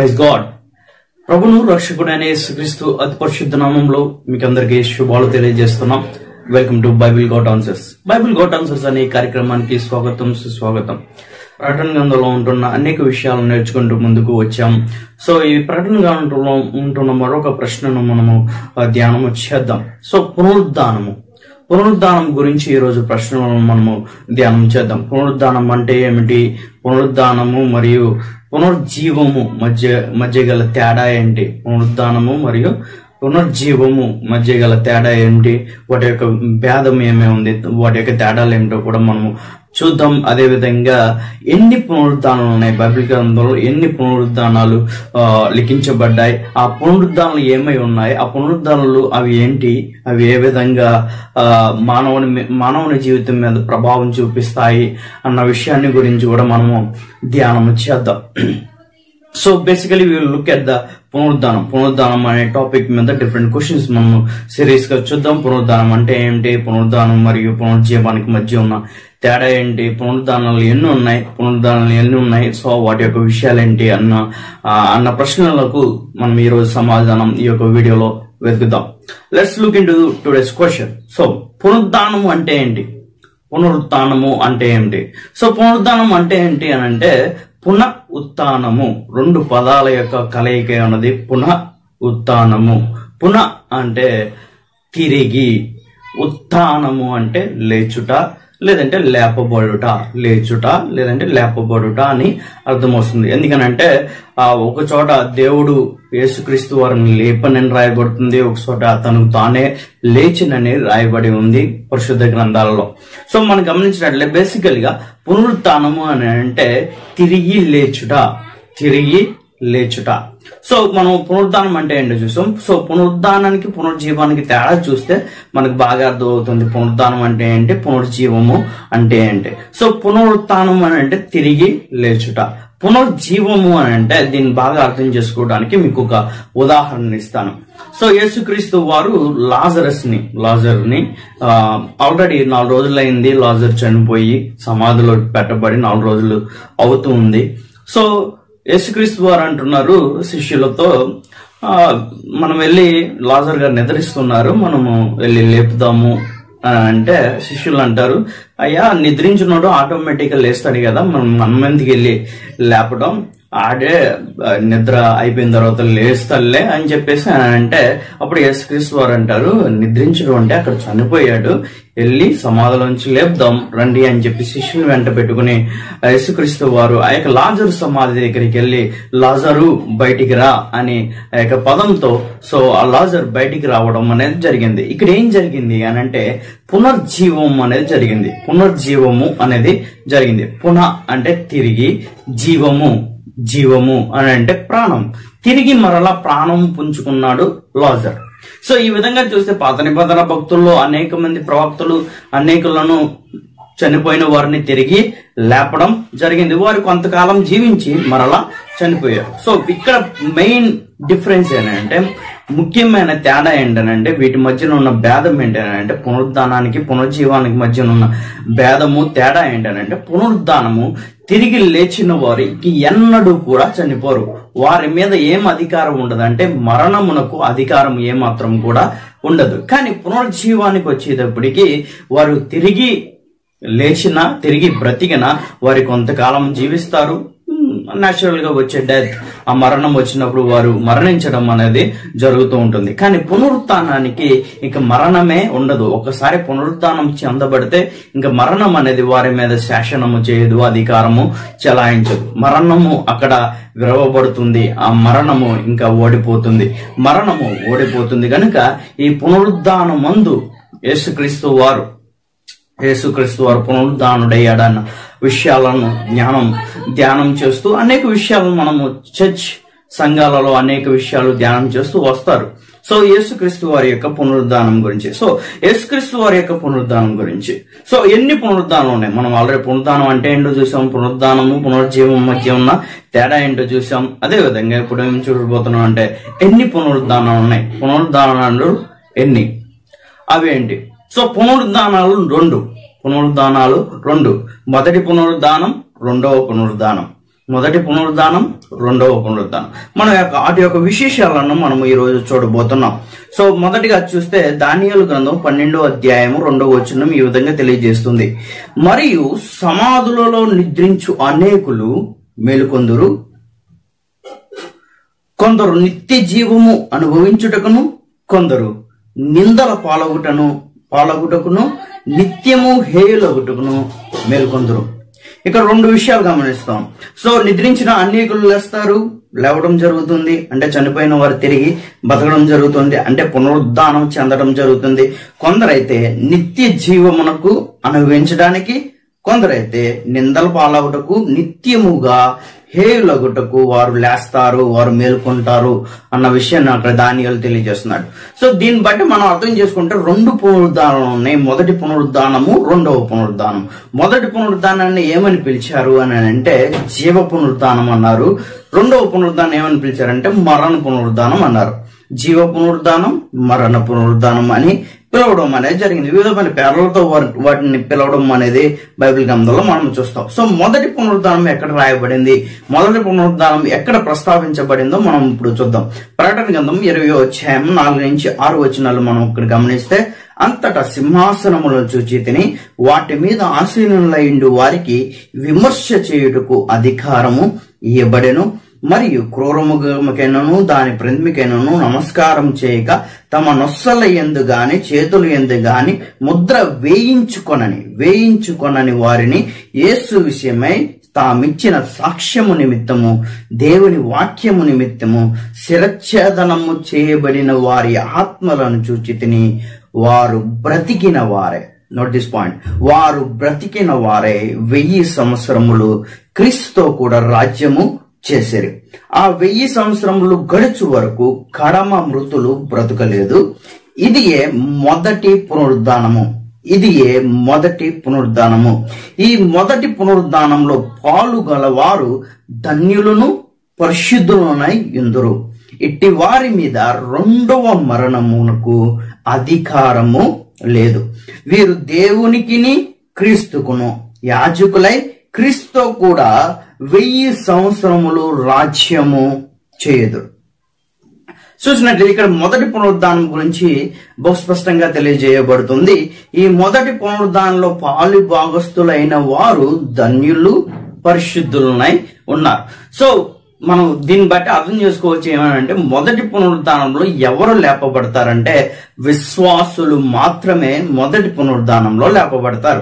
Praise God ప్రభును రక్షకుడైన యేసుక్రీస్తు అతి పరిశుద్ధ నామంలో మీకు అందరికీ శుభాలు తెలియజేస్తున్నాం welcome to Bible got answers Bible got answers అనే ఈ కార్యక్రమానికి స్వాగతం సుస్వాగతం ప్రకటన గ్రంథంలో ఉంటున్న అనేక విషయాలను నేర్చుకుంటూ ముందుకు వచ్చాం సో ఈ ప్రకటన గ్రంథంలో ఉంటున్న మరొక ప్రశ్నను మనము ఆ, ధ్యానము చేద్దాం సో పునరుద్ధానము పునరుద్ధానం గురించి ఈ రోజు ప్రశ్నలను మనము ధ్యానం చేద్దాం పునరుద్ధానం అంటే ఏమిటి పునరుద్ధానము మరియు పునర్జీవము మధ్య మధ్య గల తేడా ఏంటి పునరుద్ధానము మరియు పునర్జీవము మధ్య గల తేడా ఏంటి వాటి యొక్క భేదం ఏమే ఉంది వాటి యొక్క తేడాలు ఏమిటో కూడా మనము చూద్దాం అదే విధంగా ఎన్ని పునరుద్ధానాలు ఉన్నాయి బైబిల్ గ్రంథంలో ఎన్ని పునరుద్ధానాలు ఆ, లిఖించబడ్డాయి ఆ పునరుద్ధానాలు ఏమై ఉన్నాయి ఆ పునరుద్ధానాలు అవి ఏంటి అవి ఏ విధంగా ఆ, మానవుని మీ- మానవుని జీవితం మీద ప్రభావం చూపిస్తాయి అన్న విషయాన్ని గురించి కూడా మనము ధ్యానం చేద్దాం so basically will look at the పునరుద్ధానం పునరుద్ధానం అనే టాపిక్ మీద డిఫరెంట్ క్వశ్చన్స్ మనము సిరీస్ గా చూద్దాం పునరుద్ధానం అంటే ఏంటి పునరుద్ధానం మరియు పునరుజ్జీవానికి మధ్య ఉన్న తేడా ఏంటి పునరుద్ధానాలు ఎన్ని ఉన్నాయి పునరుద్ధానాలు ఎన్ని ఉన్నాయి సో వాటి యొక్క విషయాలు ఏంటి అన్న ఆ, అన్న ప్రశ్నలకు మనం ఈ రోజు సమాధానం ఈ యొక్క వీడియోలో వెతుకుదాం let's look into today's question so పునరుద్ధానం అంటే ఏంటి పునరుత్నము అంటే ఏంటి సో పునరుద్ధానం అంటే ఏంటి అని అంటే పునః ఉత్థానము రెండు పదాల యొక్క కలయిక అన్నది పునః ఉత్థానము పునః అంటే తిరిగి ఉత్థానము అంటే లేచుట లేదంటే లేపబడుట లేచుట లేదంటే లేపబడుట అని అర్థం వస్తుంది ఎందుకనంటే ఆ ఒక చోట దేవుడు యేసుక్రీస్తు వారిని లేపనని రాయబడుతుంది ఒక చోట అతను తానే లేచినని రాయబడి ఉంది పరిశుద్ధ గ్రంథాలలో సో మనం గమనించినట్లే బేసికల్ గా పునరుత్నము అని అంటే తిరిగి లేచుట తిరిగి లేచుట సో మనం పునరుద్ధానం అంటే ఏంటో చూసాం సో పునరుద్ధానానికి పునర్జీవానికి తేడా చూస్తే మనకు బాగా అర్థమవుతుంది పునరుద్ధానం అంటే ఏంటి పునర్జీవము అంటే ఏంటి సో పునరుత్థానం అని అంటే తిరిగి లేచుట పునర్జీవము అని అంటే దీన్ని బాగా అర్థం చేసుకోవడానికి మీకు ఒక ఉదాహరణ ఇస్తాను సో యేసుక్రీస్తు వారు లాజరస్ ని లాజర్ ని ఆల్రెడీ నాలుగు రోజులైంది లాజర్ చనిపోయి సమాధిలో పెట్టబడి నాలుగు రోజులు అవుతూ ఉంది సో యేసుక్రీస్తు వారు అంటున్నారు శిష్యులతో ఆ, మనం వెళ్ళి లాజర్ గారు నిద్రిస్తున్నారు మనము వెళ్ళి లేపుదాము అని అంటే శిష్యులు అంటారు అయ్యా నిద్రించినోడు ఆటోమేటిక్ గా లేస్తాడు కదా మనం మనం ఎందుకు వెళ్ళి లేపడం ఆడే ఆ, నిద్ర అయిపోయిన తర్వాత లేస్తాడులే అని చెప్పేసి ఆయన అంటే అప్పుడు యేసుక్రీస్తు వారు అంటారు నిద్రించడం అంటే అక్కడ చనిపోయాడు వెళ్ళి సమాధిలోంచి లేపుదాం రండి అని చెప్పి శిష్యుని వెంట పెట్టుకుని ఆ యేసుక్రీస్తు వారు ఆ యొక్క లాజరు సమాధి దగ్గరికి వెళ్ళి లాజరు బయటికి రా అని ఆ యొక్క పదంతో సో ఆ లాజర్ బయటికి రావడం అనేది జరిగింది ఇక్కడ ఏం జరిగింది అని అంటే పునర్జీవం అనేది జరిగింది పునర్జీవము అనేది జరిగింది పునః అంటే తిరిగి జీవము జీవము అని అంటే ప్రాణం తిరిగి మరలా ప్రాణం పుంజుకున్నాడు లాజర్ సో ఈ విధంగా చూస్తే పాత నిబంధన భక్తుల్లో అనేక మంది ప్రవక్తలు అనేకులను చనిపోయిన వారిని తిరిగి లేపడం జరిగింది వారు కొంతకాలం జీవించి మరలా చనిపోయారు సో ఇక్కడ మెయిన్ డిఫరెన్స్ ఏంటంటే ముఖ్యమైన తేడా ఏంటనంటే వీటి మధ్యన ఉన్న భేదం ఏంటనంటే పునరుద్ధానానికి పునర్జీవానికి మధ్యన ఉన్న భేదము తేడా ఏంటనంటే పునరుద్ధానము తిరిగి లేచిన వారికి ఎన్నడూ కూడా చనిపోరు వారి మీద ఏం అధికారం ఉండదంటే మరణమునకు అధికారం ఏమాత్రం కూడా ఉండదు కానీ పునర్జీవానికి వచ్చేటప్పటికి వారు తిరిగి లేచిన తిరిగి బ్రతికిన వారి కొంతకాలం జీవిస్తారు న్యాచురల్ గా వచ్చే డెత్ ఆ మరణం వచ్చినప్పుడు వారు మరణించడం అనేది జరుగుతూ ఉంటుంది కానీ పునరుత్నానికి ఇక మరణమే ఉండదు ఒకసారి పునరుత్నం చెందబడితే ఇంకా మరణం అనేది వారి మీద శాసనము చేయదు అధికారము చెలాయించదు మరణము అక్కడ విరవబడుతుంది ఆ మరణము ఇంకా ఓడిపోతుంది మరణము ఓడిపోతుంది కనుక ఈ పునరుద్ధానమందు యేసుక్రీస్తు వారు యేసుక్రీస్తు వారు పునరుద్ధానుడయ్యాడన్న విషయాలను జ్ఞానం ధ్యానం చేస్తూ అనేక విషయాలను మనము చర్చ్ సంఘాలలో అనేక విషయాలు ధ్యానం చేస్తూ వస్తారు సో యేసుక్రీస్తు వారి యొక్క పునరుద్ధానం గురించి సో యేసుక్రీస్తు వారి యొక్క పునరుద్ధానం గురించి సో ఎన్ని పునరుద్ధానం ఉన్నాయి మనం ఆల్రెడీ పునరుద్ధానం అంటే ఏంటో చూసాం పునరుద్ధానము పునరుజ్జీవం మధ్య ఉన్న తేడా ఏంటో చూసాం అదే విధంగా ఇప్పుడు ఏం చూడబోతున్నాం అంటే ఎన్ని పునరుద్ధానాలు ఉన్నాయి పునరుద్ధానాలు ఎన్ని అవి ఏంటి సో పునరుద్ధానాలు రెండు పునరుద్ధానాలు రెండు మొదటి పునరుద్ధానం రెండవ పునరుద్ధానం మొదటి పునరుద్ధానం రెండవ పునరుద్ధానం మన యొక్క వాటి యొక్క విశేషాలను మనం ఈ రోజు చూడబోతున్నాం సో మొదటిగా చూస్తే దానియలు గ్రంథం పన్నెండో అధ్యాయము రెండవ వచనం ఈ విధంగా తెలియజేస్తుంది మరియు సమాధులలో నిద్రించు అనేకులు మేలుకొందురు కొందరు నిత్య జీవము అనుభవించుటకును కొందరు నిందల పాలగుటను పాలగుటకును నిత్యము హేయులగుటకును మేల్కొందరు ఇక్కడ రెండు విషయాలు గమనిస్తాం సో నిద్రించిన అనేకులు లేస్తారు లేవడం జరుగుతుంది అంటే చనిపోయిన వారు తిరిగి బతకడం జరుగుతుంది అంటే పునరుద్ధానం చెందడం జరుగుతుంది కొందరైతే నిత్య జీవమునకు అనుభవించడానికి కొందరైతే నిందల పాలవుటకు నిత్యముగా హేయులగుటకు వారు లేస్తారు వారు మేల్కొంటారు అన్న విషయాన్ని అక్కడ దానియాలు తెలియజేస్తున్నాడు సో దీన్ని బట్టి మనం అర్థం చేసుకుంటే రెండు పునరుద్ధానాలు ఉన్నాయి మొదటి పునరుద్ధానము రెండవ పునరుద్ధానం మొదటి పునరుద్ధానాన్ని ఏమని పిలిచారు అని అంటే జీవ పునరుద్ధానం అన్నారు రెండవ పునరుద్ధానం ఏమని పిలిచారంటే మరణ పునరుద్ధానం అన్నారు జీవ పునరుద్ధానం మరణ పునరుద్ధానం అని పిలవడం అనేది జరిగింది వివిధమైన పేర్లతో వారి- వాటిని పిలవడం అనేది బైబిల్ గ్రంథంలో మనం చూస్తాం సో మొదటి పునరుద్ధానం ఎక్కడ రాయబడింది మొదటి పునరుద్ధానం ఎక్కడ ప్రస్తావించబడిందో మనం ఇప్పుడు చూద్దాం ప్రకటన గ్రంథం ఇరవై అధ్యాయం నాలుగు నుంచి ఆరు వచనాలు మనం ఇక్కడ గమనిస్తే అంతటా సింహాసనములను చూచి తిని వాటి మీద ఆసీనులైండు వారికి విమర్శ చేయుటకు అధికారము ఇవ్వబడెను మరియు క్రూరముఖమైనను దాని ప్రతిమికైనను నమస్కారం చేయక తమ నొస్సల ఎందు గాని చేతులు ఎందు గాని ముద్ర వేయించుకొనని వేయించుకొనని వారిని యేసు విషయమై తామిచ్చిన సాక్ష్యము నిమిత్తము దేవుని వాక్యము నిమిత్తము శిరచ్ఛేదనము చేయబడిన వారి ఆత్మలను చూచి తిని వారు బ్రతికిన వారే నోట్ దిస్ పాయింట్ వారు బ్రతికిన వారే వెయ్యి సంవత్సరములు క్రీస్తుతో కూడా రాజ్యము చేశారు ఆ వెయ్యి సంవత్సరములు గడుచు వరకు కడమ మృతులు బ్రతకలేదు ఇది ఏ మొదటి పునరుద్ధానము ఇది ఏ మొదటి పునరుద్ధానము ఈ మొదటి పునరుద్ధానంలో పాలుగలవారు ధన్యులను పరిశుద్ధులనై ఇందురు ఇట్టి వారి మీద రెండవ మరణమునకు అధికారము లేదు వీరు దేవునికిని క్రీస్తుకును యాజకులై క్రీస్తు కూడా వెయ్యి సంవత్సరములు రాజ్యము చేయదు చూసినట్లయితే ఇక్కడ మొదటి పునరుద్ధానం గురించి బహుస్పష్టంగా తెలియజేయబడుతుంది ఈ మొదటి పునరుద్ధానంలో పాలు భాగస్థులైన వారు ధన్యులు పరిశుద్ధులనై ఉన్నారు సో మనం దీన్ని బట్టి అర్థం చేసుకోవచ్చు ఏమనంటే మొదటి పునరుద్ధానంలో ఎవరు లేపబడతారంటే విశ్వాసులు మాత్రమే మొదటి పునరుద్ధానంలో లేపబడతారు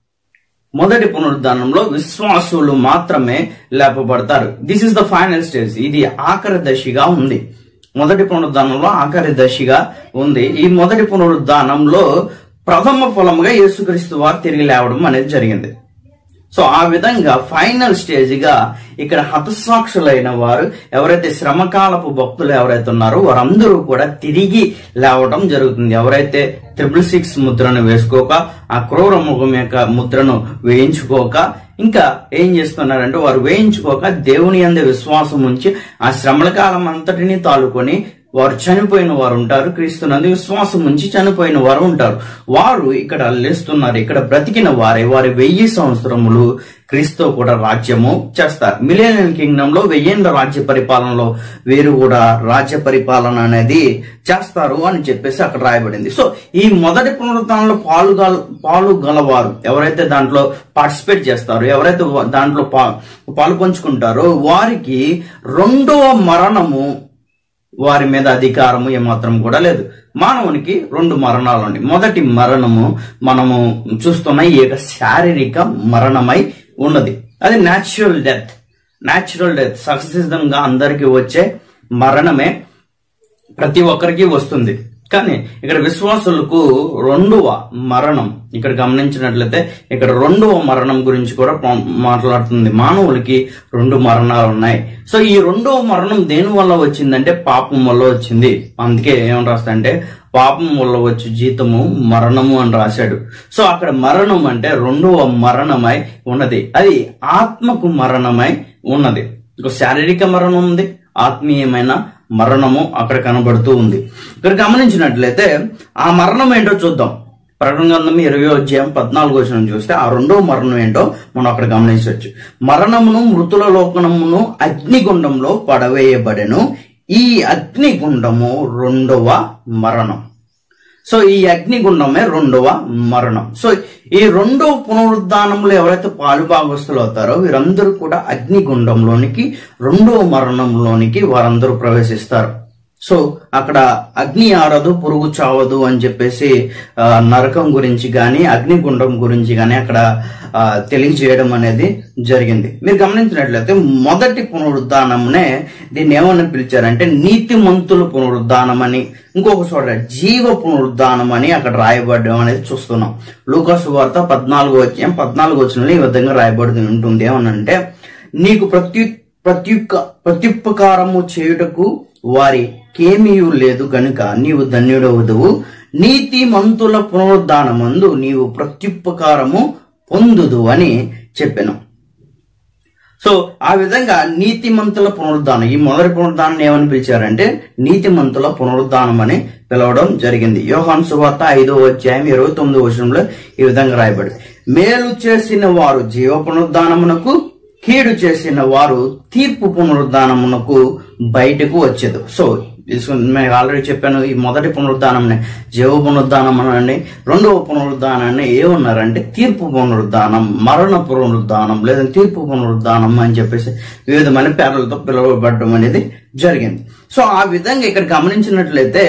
మొదటి పునరుద్ధానంలో విశ్వాసులు మాత్రమే లేపబడతారు this is the final stage ఇది ఆఖరి దశగా ఉంది మొదటి పునరుద్ధానంలో ఆఖరి దశగా ఉంది ఈ మొదటి పునరుద్ధానంలో ప్రథమ ఫలముగా యేసుక్రీస్తు వారు తిరిగి లేవడం అనేది జరిగింది సో ఆ విధంగా ఫైనల్ స్టేజ్ గా ఇక్కడ హతసాక్షులైన వారు ఎవరైతే శ్రమకాలపు భక్తులు ఎవరైతే ఉన్నారో వారందరూ కూడా తిరిగి లేవటం జరుగుతుంది ఎవరైతే త్రిబుల్ సిక్స్ ముద్రను వేసుకోక ఆ క్రూర ముఖం యొక్క ముద్రను వేయించుకోక ఇంకా ఏం చేస్తున్నారంటే వారు వేయించుకోక దేవుని అందే విశ్వాసం ఉంచి ఆ శ్రమల కాలం అంతటిని తాలుకొని వారు చనిపోయిన వారు ఉంటారు క్రీస్తునందు విశ్వాసం ఉంచి చనిపోయిన వారు ఉంటారు వారు ఇక్కడ లేస్తున్నారు ఇక్కడ బ్రతికిన వారే వారి వెయ్యి సంవత్సరములు క్రీస్తు కూడా రాజ్యము చేస్తారు మిలేనియన్ కింగ్డమ్ లో వెయ్యేండ్ల రాజ్య పరిపాలనలో వీరు కూడా రాజ్య పరిపాలన అనేది చేస్తారు అని చెప్పేసి అక్కడ రాయబడింది సో ఈ మొదటి పునరుత్నంలో పాలుగల పాలు గలవారు ఎవరైతే దాంట్లో పార్టిసిపేట్ చేస్తారో ఎవరైతే దాంట్లో పా- పాలు పంచుకుంటారో వారికి రెండవ మరణము వారి మీద అధికారము ఏమాత్రం కూడా లేదు మానవునికి రెండు మరణాలు ఉన్నాయి మొదటి మరణము మనము చూస్తున్న ఈ యొక్క శారీరక మరణమై ఉన్నది అది న్యాచురల్ డెత్ న్యాచురల్ డెత్ సహసిద్ధంగా అందరికీ వచ్చే మరణమే ప్రతి ఒక్కరికి వస్తుంది కానీ ఇక్కడ విశ్వాసులకు రెండవ మరణం ఇక్కడ గమనించినట్లయితే ఇక్కడ రెండవ మరణం గురించి కూడా పా- మాట్లాడుతుంది మానవులకి రెండు మరణాలు ఉన్నాయి సో ఈ రెండవ మరణం దేని వల్ల వచ్చిందంటే పాపం వల్ల వచ్చింది అందుకే ఏమని రాస్తాడంటే పాపం వల్ల వచ్చి జీతము మరణము అని రాశాడు సో అక్కడ మరణం అంటే రెండవ మరణమై ఉన్నది అది ఆత్మకు మరణమై ఉన్నది ఒక శారీరక మరణం ఉంది ఆత్మీయమైన మరణము అక్కడ కనబడుతూ ఉంది ఇక్కడ గమనించినట్లయితే ఆ మరణం ఏంటో చూద్దాం ప్రకటన గ్రంథం ఇరవై అధ్యాయం పద్నాలుగు వచనం చూస్తే ఆ రెండో మరణం ఏంటో మనం అక్కడ గమనించవచ్చు మరణమును మృతుల లోకనమును అగ్నిగుండంలో పడవేయబడెను ఈ అగ్నిగుండము రెండవ మరణం సో ఈ అగ్నిగుండమే రెండవ మరణం సో ఈ రెండవ పునరుద్ధానంలో ఎవరైతే పాలుభాగస్తులు అవుతారో వీరందరూ కూడా అగ్నిగుండంలోనికి రెండవ మరణంలోనికి వారందరూ ప్రవేశిస్తారు సో అక్కడ అగ్ని ఆరదు పురుగు చావదు అని చెప్పేసి ఆ, నరకం గురించి గాని అగ్నిగుండం గురించి గాని అక్కడ ఆ, తెలియజేయడం అనేది జరిగింది మీరు గమనించినట్లయితే మొదటి పునరుద్ధానంనే దీన్ని ఏమని పిలిచారంటే నీతిమంతుల పునరుద్ధానం అని ఇంకొక చోట జీవ పునరుద్ధానం అని అక్కడ రాయబడడం అనేది చూస్తున్నాం లూకాసు వార్త పద్నాలుగు వచ్చాం పద్నాలుగు వచ్చిన ఈ విధంగా రాయబడి ఉంటుంది ఏమనంటే నీకు ప్రత్యు ప్రత్యుక్క ప్రత్యుపకారము చేయుటకు వారికేమీయు లేదు గనుక నీవు ధన్యుడవుదువు నీతి మంతుల పునరుద్ధానమందు నీవు ప్రత్యుపకారము పొందుదు అని చెప్పాను సో ఆ విధంగా నీతిమంతుల పునరుద్ధానం ఈ మొదటి పునరుద్ధానం ఏమని పిలిచారంటే నీతిమంతుల పునరుద్ధానం అని పిలవడం జరిగింది యోహాన్ సువార్త ఐదో అధ్యాయం ఇరవై తొమ్మిదో వచనంలో ఈ విధంగా రాయబడింది మేలు చేసిన వారు జీవ పునరుద్ధానమునకు కీడు చేసిన వారు తీర్పు పునరుద్ధానమునకు బయటకు వచ్చేది సో this- నేను ఆల్రెడీ చెప్పాను ఈ మొదటి పునరుద్ధానం జీవ పునరుద్ధానం అనండి రెండవ పునరుద్ధానాన్ని ఏమన్నారంటే తీర్పు పునరుద్ధానం మరణ పునరుద్ధానం లేదా తీర్పు పునరుద్ధానం అని చెప్పేసి వివిధమైన పేర్లతో పిలువబడడం అనేది జరిగింది సో ఆ విధంగా ఇక్కడ గమనించినట్లయితే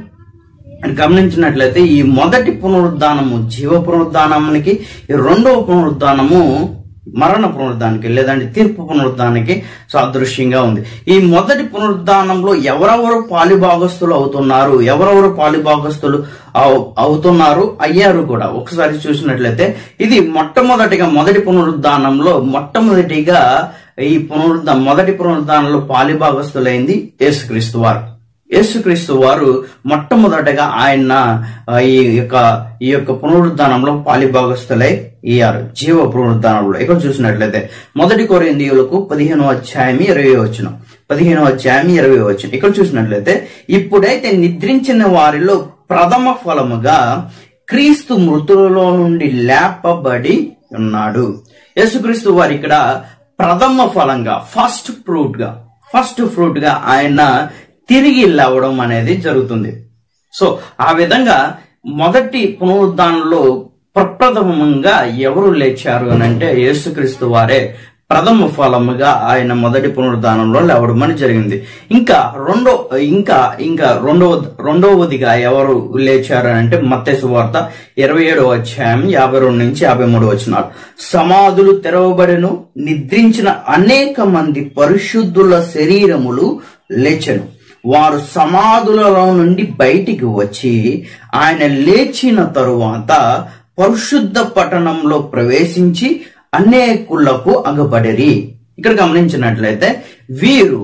గమనించినట్లయితే ఈ మొదటి పునరుద్ధానము జీవ పునరుద్ధానానికి ఈ రెండవ పునరుద్ధానము మరణ పునరుద్ధానికి లేదంటే తీర్పు పునరుద్ధానికి సాదృశ్యంగా ఉంది ఈ మొదటి పునరుద్ధానంలో ఎవరెవరు పాలిభాగస్తులు అవుతున్నారు ఎవరెవరు పాలిభాగస్తులు అవు- అవుతున్నారు అయ్యారు కూడా ఒకసారి చూసినట్లయితే ఇది మొట్టమొదటిగా మొదటి పునరుద్ధానంలో మొట్టమొదటిగా ఈ పునరుద్ధ మొదటి పునరుద్ధానంలో పాలిభాగస్తులైంది యేసుక్రీస్తు వారు యేసుక్రీస్తు వారు మొట్టమొదటగా ఆయన ఆ, ఈ యొక్క ఈ యొక్క పునరుద్ధానంలో పాలిభాగస్తులై అయ్యారు జీవ పునరుద్ధానంలో ఇక్కడ చూసినట్లయితే మొదటి కొరిందీయులకు పదిహేను అధ్యాయం ఇరవై వచ్చిన పదిహేను అధ్యాయం ఇరవై వచ్చిన ఇక్కడ చూసినట్లయితే ఇప్పుడైతే నిద్రించిన వారిలో ప్రథమ ఫలముగా క్రీస్తు మృతులలో నుండి లేపబడి ఉన్నాడు యేసుక్రీస్తు వారు ఇక్కడ ప్రథమ ఫలంగా ఫస్ట్ ఫ్రూట్ గా ఫస్ట్ ఫ్రూట్ గా ఆయన తిరిగి లేవడం అనేది జరుగుతుంది సో ఆ విధంగా మొదటి పునరుద్ధానంలో ప్రప్రథమంగా ఎవరు లేచారు అని అంటే యేసుక్రీస్తు వారే ప్రథమ ఫలముగా ఆయన మొదటి పునరుద్ధానంలో లేవడం అని జరిగింది ఇంకా రెండో ఇంకా ఇంకా రెండవ రెండవదిగా ఎవరు లేచారు అని అంటే మత్తేసు వార్త ఇరవై ఏడవ అధ్యాయం యాభై రెండు నుంచి యాభై మూడు వచ్చినారు సమాధులు తెరవబడెను నిద్రించిన అనేక మంది పరిశుద్ధుల శరీరములు లేచెను వారు సమాధులలో నుండి బయటికి వచ్చి ఆయన లేచిన తరువాత పరిశుద్ధ పట్టణంలో ప్రవేశించి అనేకులకు అగపడిరి ఇక్కడ గమనించినట్లయితే వీరు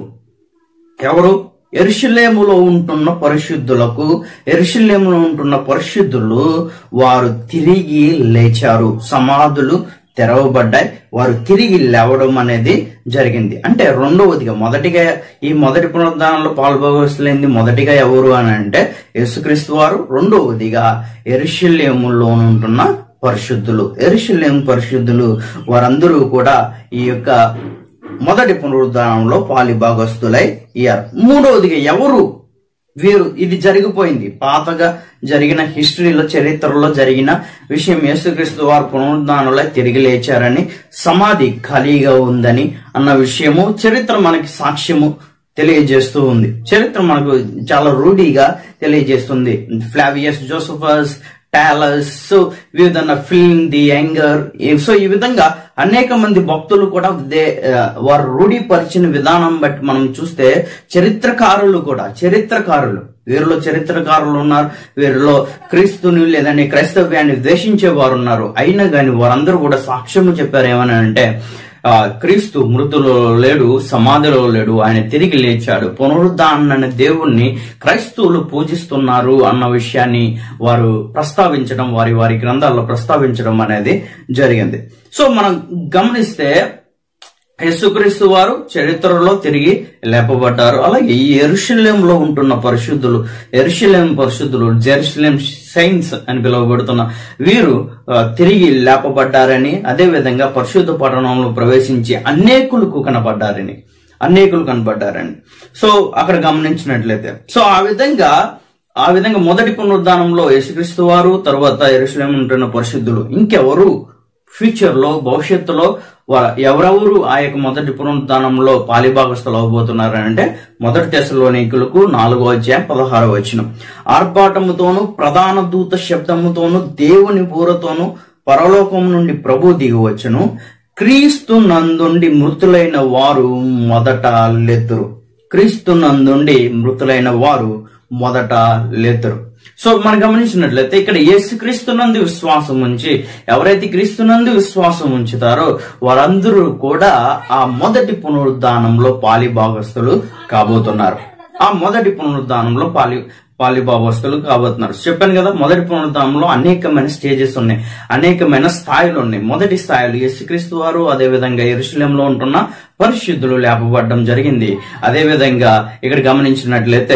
ఎవరు ఎరుషులేములో ఉంటున్న పరిశుద్ధులకు ఎరుషులేములో ఉంటున్న పరిశుద్ధులు వారు తిరిగి లేచారు సమాధులు తెరవబడ్డాయి వారు తిరిగి లేవడం అనేది జరిగింది అంటే రెండవదిగా మొదటిగా ఈ మొదటి పునరుద్ధానంలో పాల్గొవలసింది మొదటిగా ఎవరు అని అంటే యేసుక్రీస్తు వారు రెండవదిగా ఎరుషులేములో ఉంటున్న పరిశుద్ధులు ఎరుషులేం పరిశుద్ధులు వారందరూ కూడా ఈ యొక్క మొదటి పునరుద్ధానంలో పాలిభాగస్తులై అయ్యారు మూడవదిగా ఎవరు వీరు ఇది జరిగిపోయింది పాతగా జరిగిన హిస్టరీలో చరిత్రలో జరిగిన విషయం యేసుక్రీస్తు వారు పునరుద్ధానంలో తిరిగి లేచారని సమాధి ఖాళీగా ఉందని అన్న విషయము చరిత్ర మనకి సాక్ష్యము తెలియజేస్తూ ఉంది చరిత్ర మనకు చాలా రూఢిగా తెలియజేస్తుంది ఫ్లావియస్ జోసఫస్ టాలస్ సో వివిధ ఫిల్మ్ ది యాంగర్ సో ఈ విధంగా అనేక మంది భక్తులు కూడా దే ఆ, వారు రూఢీపరిచిన విధానం బట్టి మనం చూస్తే చరిత్రకారులు కూడా చరిత్రకారులు వీరిలో చరిత్రకారులు ఉన్నారు వీరిలో క్రీస్తుని లేదంటే క్రైస్తవ్యాన్ని ద్వేషించే వారు ఉన్నారు అయినా గాని వారందరూ కూడా సాక్ష్యము చెప్పారు ఏమని అంటే ఆ, క్రీస్తు మృతులో లేడు సమాధిలో లేడు ఆయన తిరిగి లేచాడు పునరుద్ధాన అనే దేవుణ్ణి క్రైస్తవులు పూజిస్తున్నారు అన్న విషయాన్ని వారు ప్రస్తావించడం వారి వారి గ్రంథాల్లో ప్రస్తావించడం అనేది జరిగింది సో మనం గమనిస్తే యేసుక్రీస్తు వారు చరిత్రలో తిరిగి లేపబడ్డారు అలాగే ఈ ఎరుషలేంలో ఉంటున్న పరిశుద్ధులు ఎరుషలేం పరిశుద్ధులు జెరూసలేం సైన్స్ అని పిలువబడుతున్న వీరు ఆ, తిరిగి లేపబడ్డారని అదే విధంగా పరిశుద్ధ పట్టణంలో ప్రవేశించి అనేకులకు కనపడ్డారని అనేకులు కనపడ్డారని సో అక్కడ గమనించినట్లయితే సో ఆ విధంగా ఆ విధంగా మొదటి పునరుద్ధానంలో యేసుక్రీస్తు వారు తర్వాత ఎరుసలేం ఉంటున్న పరిశుద్ధులు ఇంకెవరు ఫ్యూచర్ లో భవిష్యత్తులో వా- ఎవరెవరు ఆ యొక్క మొదటి పునరుద్ధానంలో పాలిభాగస్తులు అవబోతున్నారు అంటే మొదటి దశలోనికులకు నాలుగో అధ్యాయం పదహారో వచనం ఆర్భాటముతోను ప్రధాన దూత శబ్దముతోను దేవుని బూరతోను పరలోకం నుండి ప్రభు దిగివచ్చును క్రీస్తు నందుండి మృతులైన వారు మొదట లెత్తురు క్రీస్తు నందుండి మృతులైన వారు మొదట లేతురు సో మనం గమనించినట్లయితే ఇక్కడ యేసు క్రీస్తునందు విశ్వాసం ఉంచి ఎవరైతే క్రీస్తునందు విశ్వాసం ఉంచుతారో వారందరూ కూడా ఆ మొదటి పునరుద్ధానంలో పాలిభాగస్తులు కాబోతున్నారు ఆ మొదటి పునరుద్ధానంలో పాలి పాలిభాగస్తులు కాబోతున్నారు చెప్పాను కదా మొదటి పునరుద్ధానంలో అనేకమైన స్టేజెస్ ఉన్నాయి అనేకమైన స్థాయిలు ఉన్నాయి మొదటి స్థాయిలో యేసుక్రీస్తు వారు అదే విధంగా ఎరుశలేంలో ఉంటున్న పరిశుద్ధులు లేపబడడం జరిగింది అదే విధంగా ఇక్కడ గమనించినట్లయితే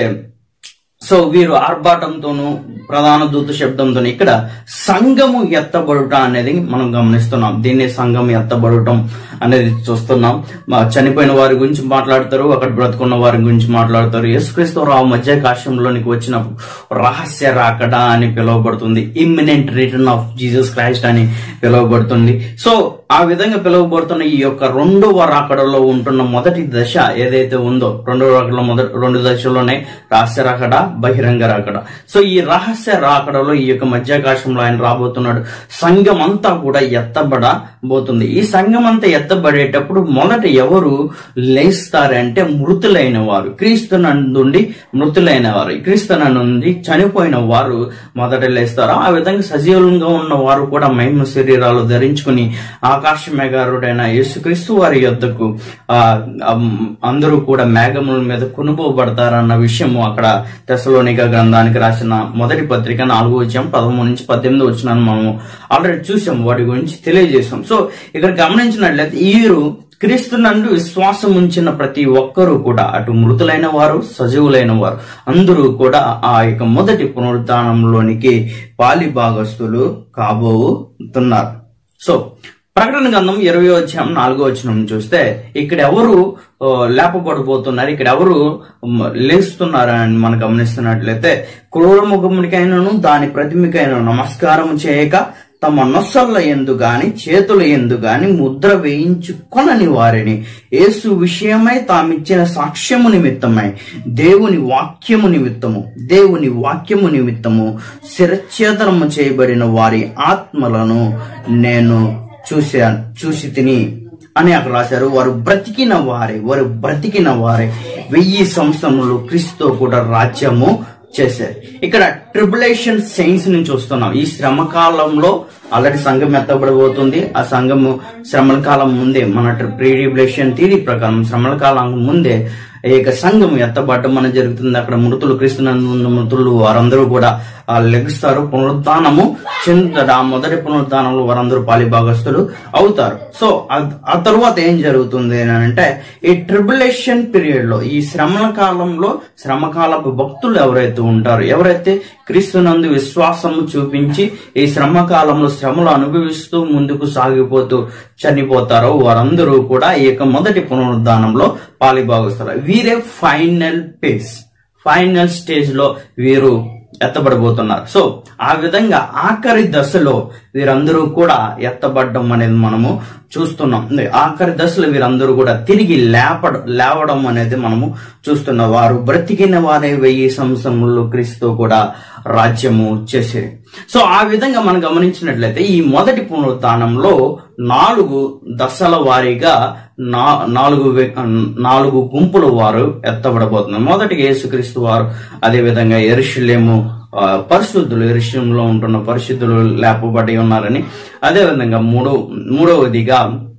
సో వీరు ఆర్భాటంతోనూ ప్రధాన దూత శబ్దంతో ఇక్కడ సంఘము ఎత్తబడుట అనేది మనం గమనిస్తున్నాం దీన్ని సంఘం ఎత్తబడటం అనేది చూస్తున్నాం మా చనిపోయిన వారి గురించి మాట్లాడతారు అక్కడ బ్రతుకున్న వారి గురించి మాట్లాడతారు యేసుక్రీస్తు రావు మధ్య కాశ్యంలోనికి వచ్చినప్పుడు రహస్య రాకడ అని పిలువబడుతుంది imminent return of Jesus Christ అని పిలువబడుతుంది సో ఆ విధంగా పిలువబడుతున్న ఈ యొక్క రెండవ రాకడలో ఉంటున్న మొదటి దశ ఏదైతే ఉందో రెండవ రాకడలో మొదటి రెండు దశలోనే రహస్య రాకడ బహిరంగ రాకడ సో ఈ రహస్య రాకడలో ఈ యొక్క మధ్యాకాశంలో ఆయన రాబోతున్నాడు సంఘం అంతా కూడా ఎత్తబడబోతుంది ఈ సంఘం అంతా ఎత్తబడేటప్పుడు మొదట ఎవరు లేస్తారంటే మృతులైన వారు క్రీస్తు నుండి మృతులైన వారు క్రీస్తు నుండి చనిపోయిన వారు మొదట లేస్తారు ఆ విధంగా సజీవంగా ఉన్న వారు కూడా మహిమ శరీరాలు ధరించుకుని ఆకాశ మేఘారుడైన యేసుక్రీస్తు వారి యొద్దకు ఆ అమ్, అందరూ కూడా మేఘముల మీద కొనుకోబడతారన్న విషయము అక్కడ తెసలోనిక గ్రంథానికి రాసిన మొదటి పత్రిక నాలుగో వచ్చాం పదమూడు నుంచి పద్దెనిమిది వచ్చినాను మనము ఆల్రెడీ చూసాం వాటి గురించి తెలియజేసాం సో ఇక్కడ గమనించినట్లయితే వీరు క్రీస్తు నందు విశ్వాసం ఉంచిన ప్రతి ఒక్కరూ కూడా అటు మృతులైన వారు సజీవులైన వారు అందరూ కూడా ఆ యొక్క మొదటి పునరుద్ధానంలోనికి పాలి భాగస్తులు కాబోతున్నారు సో ప్రకటన గ్రంథం ఇరవై వచ్చాం నాలుగో వచనం చూస్తే ఇక్కడ ఎవరు ఆ, లేపబడబోతున్నారు ఇక్కడ ఎవరు మ, లేస్తున్నారు అని మనం గమనిస్తున్నట్లయితే క్రూర ముఖమునికైనను దాని ప్రతిమకైన నమస్కారం చేయక తమ నొసళ్ళ ఎందు గాని చేతుల ఎందు గాని ముద్ర వేయించుకొనని వారిని యేసు విషయమై తామిచ్చిన సాక్ష్యము నిమిత్తమై దేవుని వాక్యము నిమిత్తము దేవుని వాక్యము నిమిత్తము శిరచ్ఛేదనము చేయబడిన వారి ఆత్మలను నేను చూసా చూసి తిని అని అక్కడ రాశారు వారు బ్రతికిన వారే వారు బ్రతికిన వారే వెయ్యి సంవత్సరములు క్రీస్తుతో కూడా రాజ్యము చేశారు ఇక్కడ ట్రిబులేషన్ సైన్స్ నుంచి వస్తున్నాం ఈ శ్రమ కాలంలో ఆల్రెడీ సంఘం ఎత్తబడబోతుంది ఆ సంఘము శ్రమల కాలం ముందే మన ప్రీ ట్రిబులేషన్ థీరీ ప్రకారం శ్రమల కాలం ముందే ఈ యొక్క సంఘం ఎత్తబడటం మన జరుగుతుంది అక్కడ మృతులు క్రీస్తునందు ఉన్న మృతులు వారందరూ కూడా ఆ, లెగుస్తారు పునరుద్ధానము చెందుతారు ఆ మొదటి పునరుద్ధానంలో వారందరూ పాలిభాగస్తులు అవుతారు సో ఆ- ఆ తరువాత ఏం జరుగుతుంది అని అంటే ఈ ట్రిబులేషన్ పీరియడ్ లో ఈ శ్రమల కాలంలో శ్రమకాలపు భక్తులు ఎవరైతే ఉంటారో ఎవరైతే క్రీస్తునందు విశ్వాసము చూపించి ఈ శ్రమ కాలంలో శ్రమలు అనుభవిస్తూ ముందుకు సాగిపోతూ చనిపోతారో వారందరూ కూడా ఈ యొక్క మొదటి పునరుద్ధానంలో పాలిభాగస్తారు వీరే ఫైనల్ పేస్ ఫైనల్ స్టేజ్ లో వీరు ఎత్తబడబోతున్నారు సో ఆ విధంగా ఆఖరి దశలో వీరందరూ కూడా ఎత్తబడడం అనేది మనము చూస్తున్నాం ఆఖరి దశలో వీరందరూ కూడా తిరిగి లేపడ లేవడం అనేది మనము చూస్తున్నాం వారు బ్రతికిన వారే వెయ్యి సంవత్సరములు క్రీస్తు కూడా రాజ్యము చేసేది సో ఆ విధంగా మనం గమనించినట్లయితే ఈ మొదటి పునరుత్థానంలో నాలుగు దశల వారీగా నా నాలుగు వ్య- నాలుగు గుంపుల వారు ఎత్తబడబోతున్నారు మొదటిగా యేసుక్రీస్తు వారు అదే విధంగా ఎరుషులేము ఆ, పరిశుద్ధులు ఎరుషులంలో ఉంటున్న పరిశుద్ధులు లేపబడి ఉన్నారని అదే విధంగా మూడో మూడవదిగా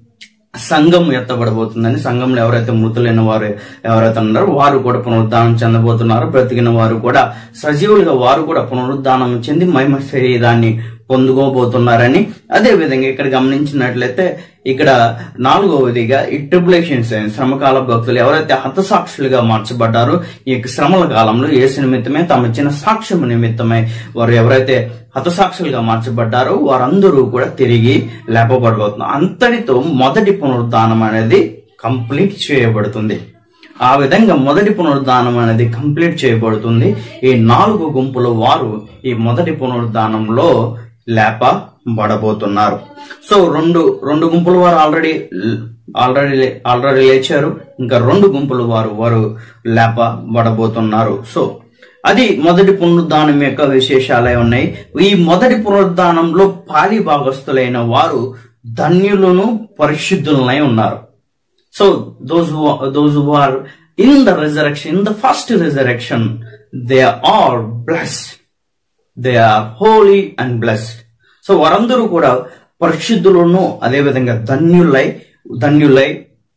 సంఘం ఎత్తబడబోతుందని సంఘంలో ఎవరైతే మృతులైన వారు ఎవరైతే ఉన్నారో వారు కూడా పునరుద్ధానం చెందబోతున్నారు బ్రతికిన వారు కూడా సజీవులుగా వారు కూడా పునరుద్ధానం చెంది మహిమ శరీరాన్ని పొందుకోబోతున్నారని అదే విధంగా ఇక్కడ గమనించినట్లయితే ఇక్కడ నాలుగవదిగా ఈ ట్రిబులేషన్స్ శ్రమకాల భక్తులు ఎవరైతే హతసాక్షులుగా మార్చబడ్డారో ఈ యొక్క శ్రమల కాలంలో యేసు నిమిత్తమే తమ ఇచ్చిన సాక్ష్యం నిమిత్తమై వారు ఎవరైతే హతసాక్షులుగా మార్చబడ్డారో వారందరూ కూడా తిరిగి లేపబడబోతున్నారు అంతటితో మొదటి పునరుద్ధానం అనేది కంప్లీట్ చేయబడుతుంది ఆ విధంగా మొదటి పునరుద్ధానం అనేది కంప్లీట్ చేయబడుతుంది ఈ నాలుగు గుంపుల వారు ఈ మొదటి పునరుద్ధానంలో లేపబడబోతున్నారు సో రెండు రెండు గుంపుల వారు ఆల్రెడీ ఆల్రెడీ ఆల్రెడీ లేచారు ఇంకా రెండు గుంపుల వారు వారు లేపబడబోతున్నారు సో అది మొదటి పునరుద్ధానం యొక్క విశేషాలే ఉన్నాయి ఈ మొదటి పునరుద్ధానంలో పాలి భాగస్థులైన వారు ధన్యులను పరిశుద్ధులనై ఉన్నారు So those who are, those who are in the resurrection, in the first resurrection, they are all blessed. They are holy and blessed. So వారందరూ కూడా పరిశుద్ధులను అదేవిధంగా ధన్యులై ధన్యులై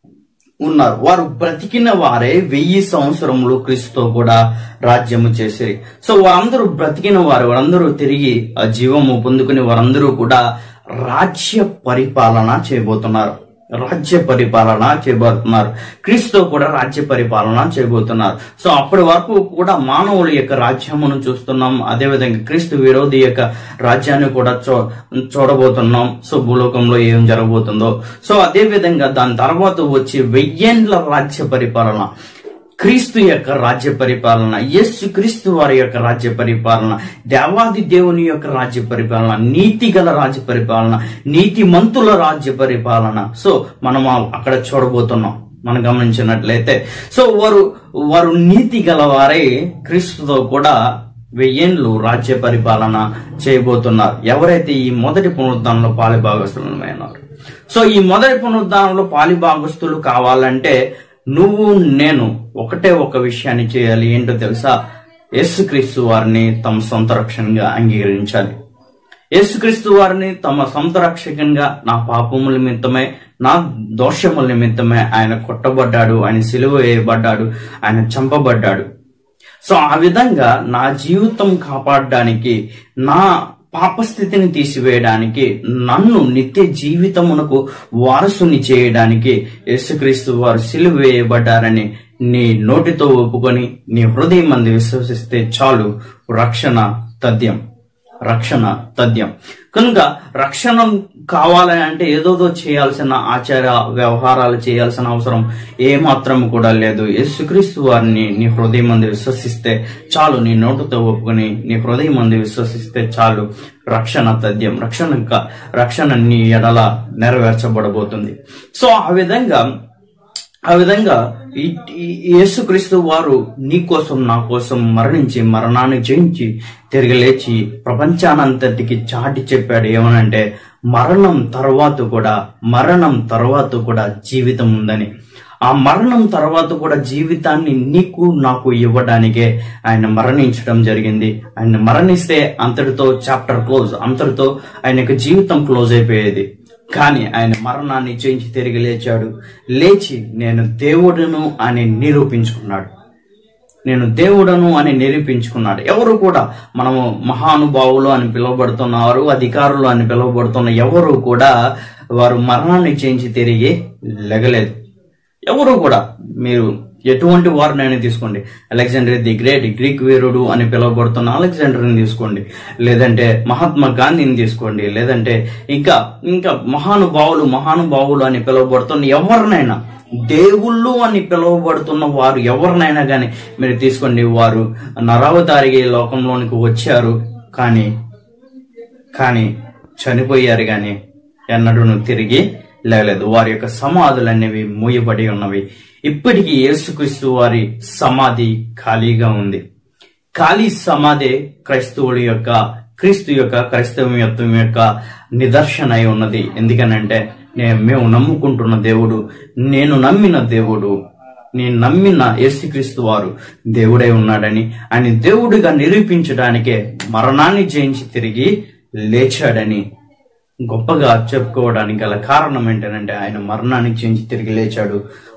ఉన్నారు వారు బ్రతికిన వారే వెయ్యి సంవత్సరములు క్రీస్తుతో కూడా రాజ్యము చేసిరి సో వారందరూ బ్రతికిన వారు వారందరూ తిరిగి ఆ జీవము పొందుకుని వారందరూ కూడా రాజ్య పరిపాలన చేయబోతున్నారు రాజ్య పరిపాలన చేయబోతున్నారు క్రీస్తు కూడా రాజ్య పరిపాలన చేయబోతున్నారు సో అప్పటి వరకు కూడా మానవుల యొక్క రాజ్యమును చూస్తున్నాం అదేవిధంగా క్రీస్తు విరోధి యొక్క రాజ్యాన్ని కూడా చూ చూడబోతున్నాం సో భూలోకంలో ఏం జరగబోతుందో సో అదే విధంగా దాని తర్వాత వచ్చి వెయ్యేండ్ల రాజ్య పరిపాలన క్రీస్తు యొక్క రాజ్య పరిపాలన యేసు క్రీస్తు వారి యొక్క రాజ్య పరిపాలన దేవాది దేవుని యొక్క రాజ్య పరిపాలన నీతి గల రాజ్య పరిపాలన నీతి మంతుల రాజ్య పరిపాలన సో మనం అక్కడ చూడబోతున్నాం మనం గమనించినట్లయితే సో వారు వారు నీతి గల వారై క్రీస్తుతో కూడా వెయ్యేండ్లు రాజ్య పరిపాలన చేయబోతున్నారు ఎవరైతే ఈ మొదటి పునరుద్ధానంలో పాలిభాగస్తులమైనారు సో ఈ మొదటి పునరుద్ధానంలో పాలిభాగస్తులు కావాలంటే నువ్వు నేను ఒకటే ఒక విషయాన్ని చేయాలి ఏంటో తెలుసా యేసుక్రీస్తు వారిని తమ సొంత రక్షణగా అంగీకరించాలి యేసుక్రీస్తు వారిని తమ సొంత రక్షకంగా నా పాపముల నిమిత్తమే నా దోషముల నిమిత్తమే ఆయన కొట్టబడ్డాడు ఆయన సిలువ వేయబడ్డాడు ఆయన చంపబడ్డాడు సో ఆ విధంగా నా జీవితం కాపాడడానికి నా పాపస్థితిని తీసివేయడానికి నన్ను నిత్య జీవితమునకు వారసుని చేయడానికి యేసుక్రీస్తు వారు సిలువ వేయబడ్డారని నీ నోటితో ఒప్పుకొని నీ హృదయం మంది విశ్వసిస్తే చాలు రక్షణ తథ్యం రక్షణ తథ్యం కనుక రక్షణ కావాలని అంటే ఏదోదో చేయాల్సిన ఆచార వ్యవహారాలు చేయాల్సిన అవసరం ఏమాత్రం కూడా లేదు యేసుక్రీస్తు వారిని నీ హృదయం మంది విశ్వసిస్తే చాలు నీ నోటుతో ఒప్పుకొని నీ హృదయం మంది విశ్వసిస్తే చాలు రక్షణ తథ్యం రక్షణ క- రక్షణ నీ ఎడల నెరవేర్చబడబోతుంది సో ఆ విధంగా ఆ విధంగా ఈ- ఈ యేసుక్రీస్తు వారు నీ కోసం నా కోసం మరణించి మరణాన్ని జయించి తిరిగి లేచి ప్రపంచానంతటికి చాటి చెప్పాడు ఏమనంటే మరణం తర్వాత కూడా మరణం తర్వాత కూడా జీవితం ఉందని ఆ మరణం తర్వాత కూడా జీవితాన్ని నీకు నాకు ఇవ్వడానికే ఆయన మరణించడం జరిగింది ఆయన మరణిస్తే అంతటితో చాప్టర్ క్లోజ్ అంతటితో ఆయన యొక్క జీవితం క్లోజ్ అయిపోయేది కానీ ఆయన మరణాన్ని జయించి తిరిగి లేచాడు లేచి నేను దేవుడును అని నిరూపించుకున్నాడు నేను దేవుడను అని నిరూపించుకున్నాడు ఎవరు కూడా మనము మహానుభావులు అని పిలువబడుతున్నారు అధికారులు అని పిలువబడుతున్న ఎవరు కూడా వారు మరణాన్ని చేయించి తిరిగి లెగలేదు ఎవరు కూడా మీరు ఎటువంటి వారినైనా తీసుకోండి అలెగ్జాండర్ ది గ్రేట్ గ్రీక్ వీరుడు అని పిలువబడుతున్న అలెగ్జాండర్ని తీసుకోండి లేదంటే మహాత్మా గాంధీని తీసుకోండి లేదంటే ఇంకా ఇంకా మహానుభావులు మహానుభావులు అని పిలువబడుతున్న ఎవరినైనా దేవుళ్ళు అని పిలువబడుతున్న వారు ఎవరినైనా కానీ మీరు తీసుకోండి వారు నరావతారిగా ఈ లోకంలోనికి వచ్చారు కానీ కానీ చనిపోయారు కానీ ఎన్నడూ తిరిగి లేలేదు వారి యొక్క సమాధులు అనేవి మూయబడి ఉన్నవి ఇప్పటికీ యేసుక్రీస్తు వారి సమాధి ఖాళీగా ఉంది ఖాళీ సమాధి క్రైస్తవుడి యొక్క క్రీస్తు యొక్క క్రైస్తవ్యత్వం యొక్క నిదర్శన అయి ఉన్నది ఎందుకనంటే నేను మేము నమ్ముకుంటున్న దేవుడు నేను నమ్మిన దేవుడు నేను నమ్మిన యేసుక్రీస్తు వారు దేవుడై ఉన్నాడని ఆయన దేవుడిగా నిరూపించడానికే మరణాన్ని జయించి తిరిగి లేచాడని గొప్పగా చెప్పుకోవడానికి గల కారణం ఏంటంటే ఆయన మరణాన్ని చెంచి తిరిగి లేచాడు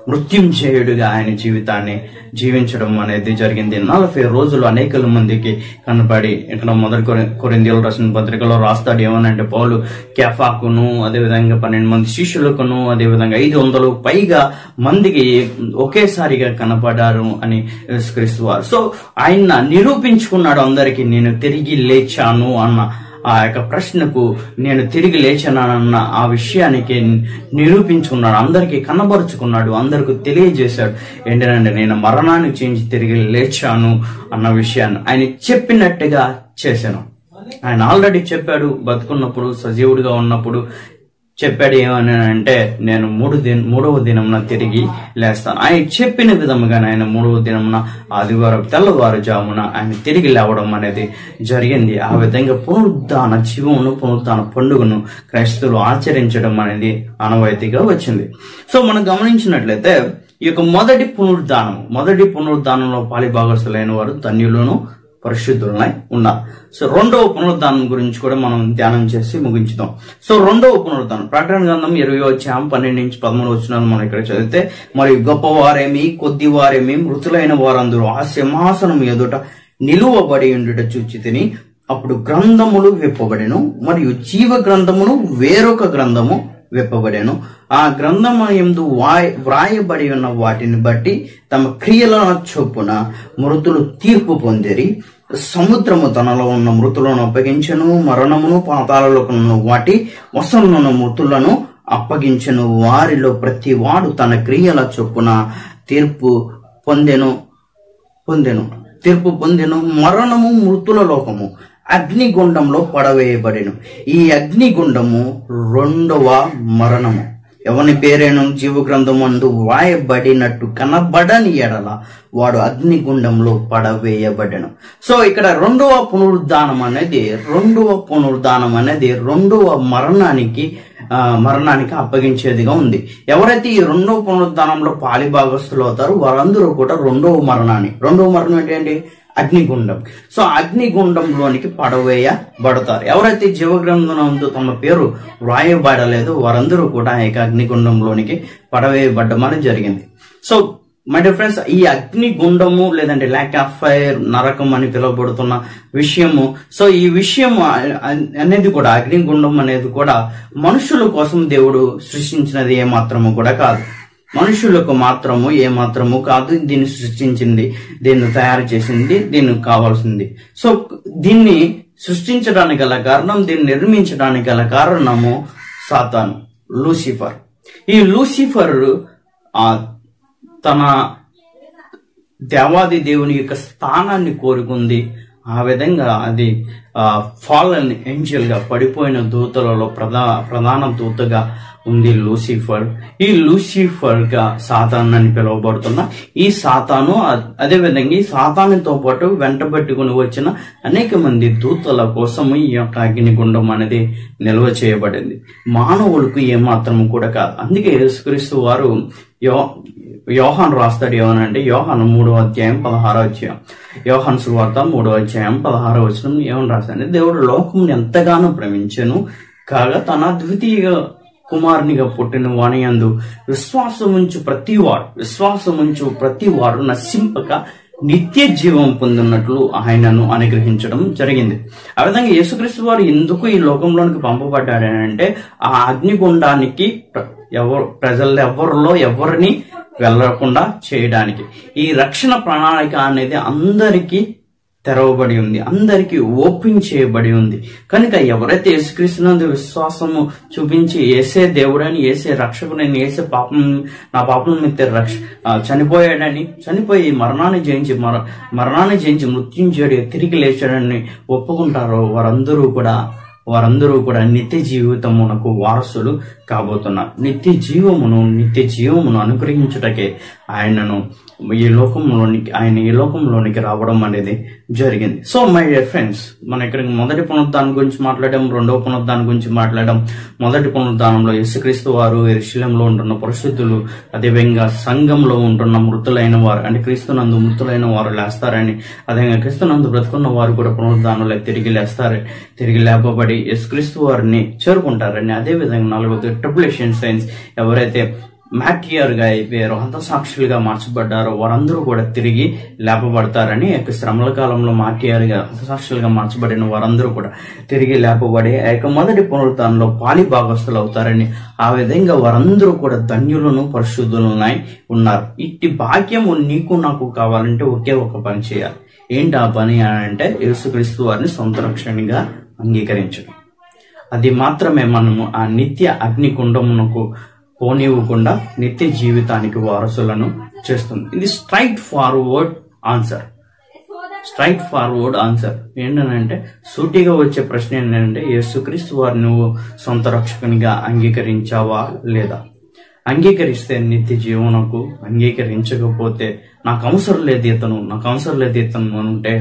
మృత్యుంజయుడిగా ఆయన జీవితాన్ని జీవించడం అనేది జరిగింది నలభై రోజులు అనేక మందికి కనపడి ఇక్కడ మొదటి కొరి- కొరింథీయులు రాసిన పత్రికలో రాస్తాడు ఏమనంటే పౌలు కెఫాకును అదేవిధంగా పన్నెండు మంది శిష్యులకును అదేవిధంగా ఐదు వందలు పైగా మందికి ఒకేసారిగా కనపడారు అని యేసుక్రీస్తు వారు సో ఆయన నిరూపించుకున్నాడు అందరికీ నేను తిరిగి లేచాను అన్న ఆ యొక్క ప్రశ్నకు నేను తిరిగి లేచానన్న ఆ విషయానికి నిరూపించుకున్నాడు అందరికీ కనబరుచుకున్నాడు అందరికి తెలియజేశాడు ఏంటంటే నేను మరణాన్ని చేంచి తిరిగి లేచాను అన్న విషయాన్ని ఆయన చెప్పినట్టుగా చేశాను ఆయన ఆల్రెడీ చెప్పాడు బతుకున్నప్పుడు సజీవుడిగా ఉన్నప్పుడు చెప్పాడు ఏమని అంటే నేను మూడు దిన మూడవ దినమున తిరిగి లేస్తాను ఆయన చెప్పిన విధముగా ఆయన మూడవ దినమున ఆదివారం తెల్లవారుజామున ఆయన తిరిగి లేవడం అనేది జరిగింది ఆ విధంగా పునరుద్ధాన జీవమును పునరుద్ధాన పండుగను క్రైస్తవులు ఆచరించడం అనేది ఆనవాయితీగా వచ్చింది సో మనం గమనించినట్లయితే ఈ యొక్క మొదటి పునరుద్ధానం మొదటి పునరుద్ధానంలో పాలిభాగస్తులైన వారు ధన్యులను పరిశుద్ధులనై ఉన్నారు సో రెండవ పునరుద్ధానం గురించి కూడా మనం ధ్యానం చేసి ముగించుదాం సో రెండవ పునరుద్ధానం ప్రకటన గ్రంథం ఇరవై వచ్చాం పన్నెండు నుంచి పదమూడు వచ్చిన మనం ఇక్కడ చదివితే మరి గొప్పవారేమి కొద్దివారేమి మృతులైన వారందరూ ఆ సింహాసనం ఎదుట నిలువబడి ఉండుట చూచి తిని అప్పుడు గ్రంథములు విప్పబడెను మరియు జీవ గ్రంథమును వేరొక గ్రంథము విప్పబడెను ఆ గ్రంథము ఎందు వాయ్- వ్రాయబడి ఉన్న వాటిని బట్టి తమ క్రియల చొప్పున మృతులు తీర్పు పొందిరి సముద్రము తనలో ఉన్న మృతులను అప్పగించను మరణమును పాతాలలో ఉన్న వాటి వసనున్న మృతులను అప్పగించను వారిలో ప్రతి వాడు తన క్రియల చొప్పున తీర్పు పొందెను పొందెను తీర్పు పొందెను మరణము మృతుల లోకము అగ్నిగుండంలో పడవేయబడెను ఈ అగ్నిగుండము రెండవ మరణము ఎవని పేరేను జీవ గ్రంథమందు వాయబడినట్టు కనబడని ఎడల వాడు అగ్నిగుండంలో పడవేయబడెను సో ఇక్కడ రెండవ పునరుద్ధానం అనేది రెండవ పునరుద్ధానం అనేది రెండవ మరణానికి ఆ, మరణానికి అప్పగించేదిగా ఉంది ఎవరైతే ఈ రెండవ పునరుద్ధానంలో పాలిభాగస్తులు అవుతారో వారందరూ కూడా రెండవ మరణాన్ని రెండవ మరణం ఏంటండి అగ్నిగుండం సో అగ్నిగుండంలోనికి పడవేయబడతారు ఎవరైతే జీవగ్రంథంలో తమ పేరు వ్రాయబడలేదో వారందరూ కూడా ఆ యొక్క అగ్నిగుండంలోనికి పడవేయబడ్డం అనేది జరిగింది సో మై డియర్ ఫ్రెండ్స్ ఈ అగ్నిగుండము లేదంటే ల్యాక్ ఆఫ్ ఫైర్ నరకం అని పిలువబడుతున్న విషయము సో ఈ విషయం అనేది కూడా అగ్నిగుండం అనేది కూడా మనుషుల కోసం దేవుడు సృష్టించినది ఏ మాత్రము కూడా కాదు మనుషులకు మాత్రము ఏ మాత్రము కాదు దీన్ని సృష్టించింది దీన్ని తయారు చేసింది దీనికి కావాల్సింది సో దీన్ని సృష్టించడానికి గల కారణం దీన్ని నిర్మించడానికి గల కారణము సాతాను లూసిఫర్ ఈ లూసిఫర్ ఆ తన దేవాది దేవుని యొక్క స్థానాన్ని కోరుకుంది ఆ విధంగా అది ఫాలన్ ఏంజల్ గా పడిపోయిన దూతలలో ప్రధా ప్రధాన దూతగా ఉంది లూసిఫర్ ఈ లూసిఫర్ గా సాతాన్ అని పిలువబడుతున్న ఈ సాతాను అ- అదే విధంగా ఈ సాతానుతో పాటు వెంటబెట్టుకుని వచ్చిన అనేక మంది దూతల కోసం ఈ యొక్క అగ్నిగుండం అనేది నిల్వ చేయబడింది మానవులకు ఏమాత్రం కూడా కాదు అందుకే యేసుక్రీస్తు వారు యో యోహాన్ రాస్తాడు ఏమనంటే యోహాను మూడో అధ్యాయం పదహారో అధ్యాయం యోహాన్ సువార్త మూడో అధ్యాయం పదహారో వచనం ఏమని రాశాడు దేవుడు లోకం ఎంతగానో ప్రేమించెను కాగా తన ద్వితీయ కుమారునిగా పుట్టిన వాని యందు విశ్వాసం ఉంచు ప్రతివాడు విశ్వాసం ఉంచు ప్రతివాడు నశింపక నిత్య జీవం పొందినట్లు ఆయనను అనుగ్రహించడం జరిగింది ఆ విధంగా యేసుక్రీస్తు వారు ఎందుకు ఈ లోకంలోనికి పంపబడ్డాడంటే ఆ అగ్నిగుండానికి ప్ర- ఎవరు ప్రజలు ఎవరిలో ఎవరిని వెళ్ళకుండా చేయడానికి ఈ రక్షణ ప్రణాళిక అనేది అందరికీ తెరవబడి ఉంది అందరికీ ఓపెన్ చేయబడి ఉంది కనుక ఎవరైతే యేసుక్రీస్తునందు విశ్వాసము చూపించి ఏసే దేవుడని ఏసే రక్షకుడని ఏసే పాపం నా పాపం మీద రక్ష ఆ, చనిపోయాడని చనిపోయి మరణాన్ని జయించి మర మరణాన్ని జయించి మృత్యుంజయుడు తిరిగి లేచాడని ఒప్పుకుంటారో వారందరూ కూడా వారందరూ కూడా నిత్య జీవితమునకు వారసులు కాబోతున్నారు నిత్య జీవమును నిత్య జీవమును అనుగ్రహించుటకే ఆయనను ఈ లోకంలోనికి ఆయన ఈ లోకంలోనికి రావడం అనేది జరిగింది సో మై డియర్ ఫ్రెండ్స్ మన ఇక్కడ మొదటి పునరుద్ధానం గురించి మాట్లాడడం రెండవ పునరుద్ధానం గురించి మాట్లాడడం మొదటి పునరుద్ధానంలో యేసుక్రీస్తు వారు ఎరుశలంలో ఉంటున్న పరిశుద్ధులు అదేవిధంగా సంఘంలో ఉంటున్న మృతులైన వారు అంటే క్రీస్తునందు మృతులైన వారు లేస్తారని అదేవిధంగా క్రీస్తునందు బ్రతుకున్న వారు కూడా పునరుద్ధానంలో తిరిగి లేస్తారు తిరిగి లేపబడి యేసుక్రీస్తు వారిని చేరుకుంటారని అదే విధంగా నాలుగవది ట్రిపులేషన్ సైన్స్ ఎవరైతే మ్యాటియర్ గా అయిపోయారో హతసాక్షులుగా మార్చబడ్డారో వారందరూ కూడా తిరిగి లేపబడతారని ఆ యొక్క శ్రమల కాలంలో మాటియర్ గా హతసాక్షులుగా మార్చబడిన వారందరూ కూడా తిరిగి లేపబడి ఆ యొక్క మొదటి పునరుత్థానంలో పాలి భాగస్తులు అవుతారని ఆ విధంగా వారందరూ కూడా ధన్యులను పరిశుద్ధులనై ఉన్నారు ఇట్టి భాగ్యము నీకు నాకు కావాలంటే ఒకే ఒక పని చేయాలి ఏంటి ఆ పని అని అంటే యేసుక్రీస్తు వారిని సొంత రక్షణగా అంగీకరించడం అది మాత్రమే మనము ఆ నిత్య అగ్నికుండమునకు పోనివ్వకుండా నిత్య జీవితానికి వారసులను చేస్తుంది ఇది straightforward answer straightforward answer ఏంటంటే సూటిగా వచ్చే ప్రశ్న ఏంటంటే యేసుక్రీస్తు వారు నువ్వు సొంత రక్షకునిగా అంగీకరించావా లేదా అంగీకరిస్తే నిత్య జీవనకు అంగీకరించకపోతే నాకు అవసరం లేదు ఇతను నాకు అవసరం లేదు ఇతను అని ఉంటే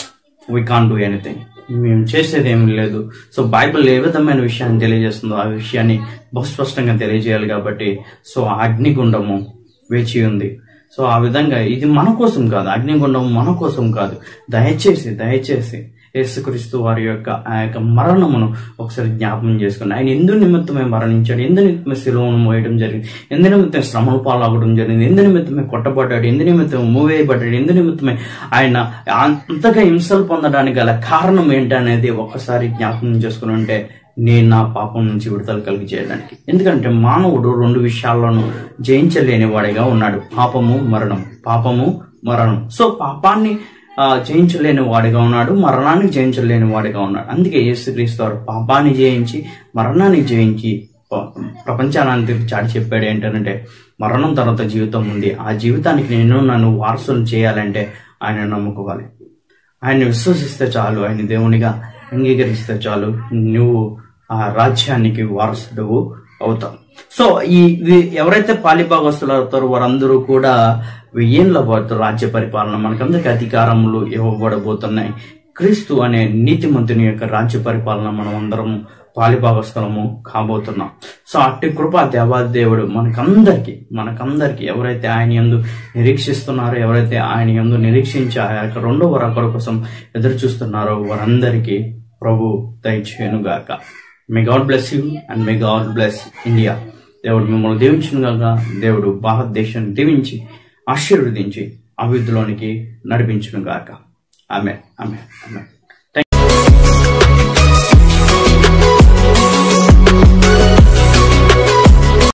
వీ కాన్ డూ ఎనీథింగ్ మేము చేసేది ఏమీ లేదు సో బైబిల్ ఏ విధమైన విషయాన్ని తెలియజేస్తుందో ఆ విషయాన్ని బహుస్పష్టంగా తెలియజేయాలి కాబట్టి సో ఆ అగ్నిగుండము వేచి ఉంది సో ఆ విధంగా ఇది మన కోసం కాదు అగ్నిగుండం మన కోసం కాదు దయచేసి దయచేసి యేసుక్రీస్తు వారి యొక్క ఆ యొక్క మరణమును ఒకసారి జ్ఞాపకం చేసుకుని ఆయన ఎందు నిమిత్తమే మరణించాడు ఎందు నిమిత్తమే శిలువను మోయడం జరిగింది ఎందు నిమిత్తమే శ్రమలు పాలవడం జరిగింది ఎందు నిమిత్తమే కొట్టబడ్డాడు ఎందు నిమిత్తమే మూవేయబడ్డాడు ఎందు నిమిత్తమే ఆయన అంతగా హింసలు పొందడానికి గల కారణం ఏంటనేది ఒక్కసారి జ్ఞాపకం చేసుకుని ఉంటే నేను నా పాపం నుంచి విడుదల కలిగి చేయడానికి ఎందుకంటే మానవుడు రెండు విషయాల్లోనూ జయించలేని వాడిగా ఉన్నాడు పాపము మరణం పాపము మరణం సో పాపాన్ని ఆ, జయించలేని వాడిగా ఉన్నాడు మరణాన్ని జయించలేని వాడిగా ఉన్నాడు అందుకే యేసుక్రీస్తు వారు పాపాన్ని జయించి మరణాన్ని జయించి ప- ప్రపంచానంతరికి చాటి చెప్పాడు ఏంటంటే మరణం తర్వాత జీవితం ఉంది ఆ జీవితానికి నేను నన్ను వారసులు చేయాలంటే ఆయన నమ్ముకోవాలి ఆయన్ని విశ్వసిస్తే చాలు ఆయన దేవునిగా అంగీకరిస్తే చాలు నువ్వు ఆ రాజ్యానికి వారసుడు అవుతావు సో ఈ ఈ- ఎవరైతే పాలిభాగస్తులు అవుతారో వారందరూ కూడా వెయ్యేళ్ళ పాటు రాజ్య పరిపాలన మనకందరికి అధికారములు ఇవ్వబడబోతున్నాయి క్రీస్తు అనే నీతిమంతుని యొక్క రాజ్య పరిపాలన మనం అందరం పాలిభాగస్థలము కాబోతున్నాం సో అట్టి కృప దేవాదేవుడు మనకందరికి మనకందరికి ఎవరైతే ఆయన యందు నిరీక్షిస్తున్నారో ఎవరైతే ఆయన యందు నిరీక్షించి ఆ యొక్క రెండవ రకల కోసం ఎదురు చూస్తున్నారో వారందరికీ ప్రభు దయచేయను గాక may God bless you and may God bless India దేవుడు మిమ్మల్ని దీవించును గాక దేవుడు భారతదేశాన్ని దీవించి ఆశీర్వదించి అభివృద్ధిలోనికి నడిపించును గాక ఆమె ఆమె ఆమె